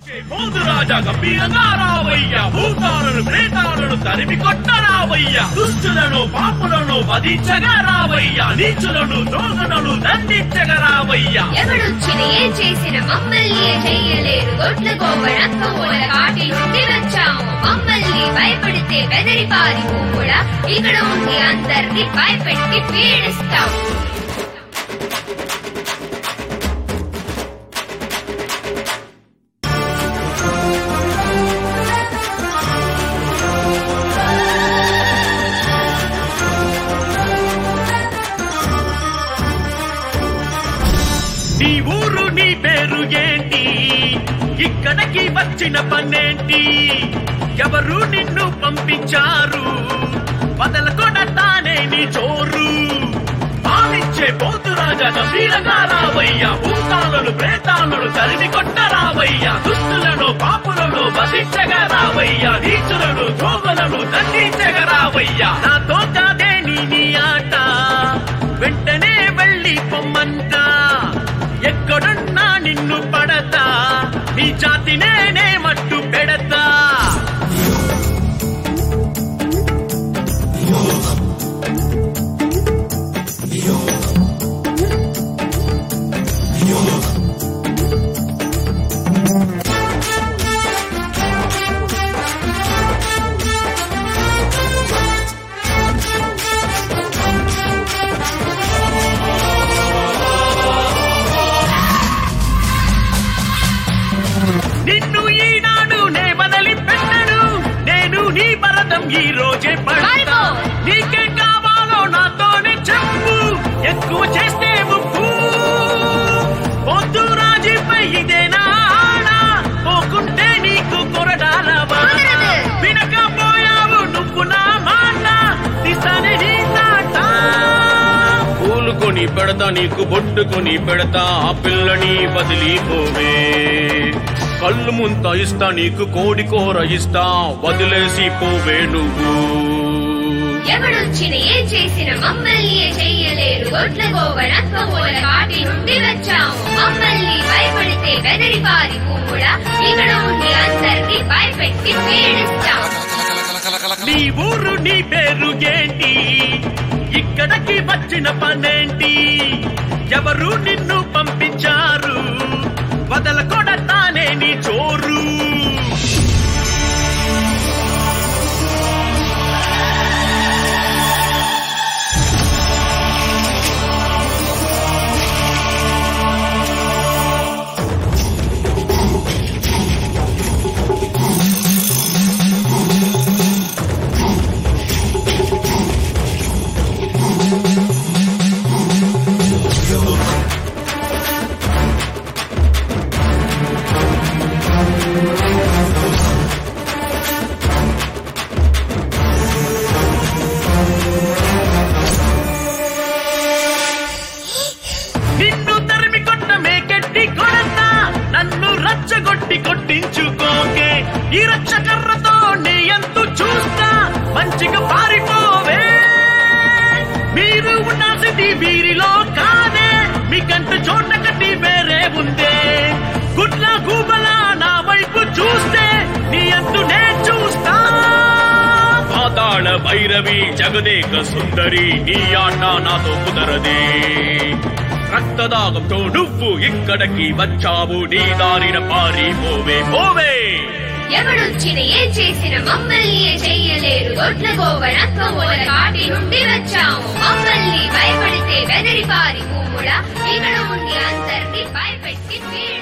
పోదు రాజా గంభీరంగా రావయ్య భూతాలను ప్రేతాలను తరిమి కొట్టరావయ్య దుష్టులను పాపులను వధించగా రావయ్య నీచులను దోగలను దండించగా రావయ్య ఎవడొచ్చిన ఏ చేసిన మమ్మల్ని ఏ చెయ్యలేరు గొడ్ల గోవరక్క మూల కాటి నుండి వచ్చాము మమ్మల్ని భయపడితే బెదరి పారి కూడా ఇక్కడ ఉండి అందరినీ భయపెట్టి పీడిస్తాం నీ ఊరు నీ పేరు ఏంటి ఇక్కడికి వచ్చిన పనేంటి ఎవరు నిన్ను పంపించారు వదలకొడతానే నీ చోరు పాలించే పోతు రాజా గంభీరంగా రావయ్య భూతాలను ప్రేతాలను తరిమి కొట్టరావయ్య దుస్తులను పాపులను వధించగా రావయ్య నీచులను దోగలను దండించగా రావయ్య నాతో కాదే నీ నీ ఆట వెంటనే వెళ్ళి పొమ్మంట ఎక్కడున్నా నిన్ను పడతా నీ జాతి నేనే మట్టు పెడతా నిన్ను ఈనాడు నే వదలి పెట్టను నేను నీ భరతం ఈ రోజే పడతా పారిపో. నీకే కావాలో నాతోనే చెప్పు ఎక్కువ చేస్తే ముప్పు పొద్దు రాజీపై ఇదేనా ఆడ పోకుంటే నీకు కొరడాల వాన. కుదరదు. వినకపోయావు నువ్వు నా మాట తీసానే నీ తాట పూలు కొని పెడతా నీకు బొట్టు కొని పెడతా ఆ పిల్లని వదిలిపోవే కళ్ళు ముంత ఇస్తా నీకు కోడి కూర ఇస్తా వదిలేసి పోవే నువ్వు ఎవడొచ్చిన ఏ చేసిన మమ్మల్ని ఏ చెయ్యలేరు గొడ్ల గోవరక్క మూల కాటి నుండి వచ్చాము మమ్మల్ని భయపడితే బెదరి పారి కూడా ఇక్కడ ఉండి అందరినీ భయపెట్టి పీడిస్తాం నీ ఊరు నీ పేరు ఏంటి ఇక్కడికి వచ్చిన పనేంటి ఎవరు నిన్ను పంపించారు వదలకొడతానే నీ చోరు నిన్ను తరిమి కొట్ట మేకెట్టి కొడతా నన్ను రచ్చగొట్టి కొట్టించుకోకే ఈ రచ్చకర్రతో నీ ఎంతు చూస్తా మంచిగా పారిపోవే మీరు ఉండాల్సింది వీరిలో కాదే మీకంటూ చోట కట్టి వేరే ఉందే గుడ్ల గూబల నా వైపు చూస్తే నీ అంతు నే చూస్తా పాతాళ భైరవి జగదేక సుందరి నీ ఆట నాతో కుదరదే రక్తదాగంతో నువ్వు ఇక్కడికి వచ్చావు నీ దారిన పారిపోవే పోవే ఎవడొచ్చిన ఏ చేసిన మమ్మల్ని ఏ చెయ్యలేరు గొడ్ల గోవరక్క మూల కాటి నుండి వచ్చాము మమ్మల్ని భయపడితే బెదరి పారి కూడా ఇక్కడ ఉండి అందరినీ భయపెట్టి పీడిస్తాం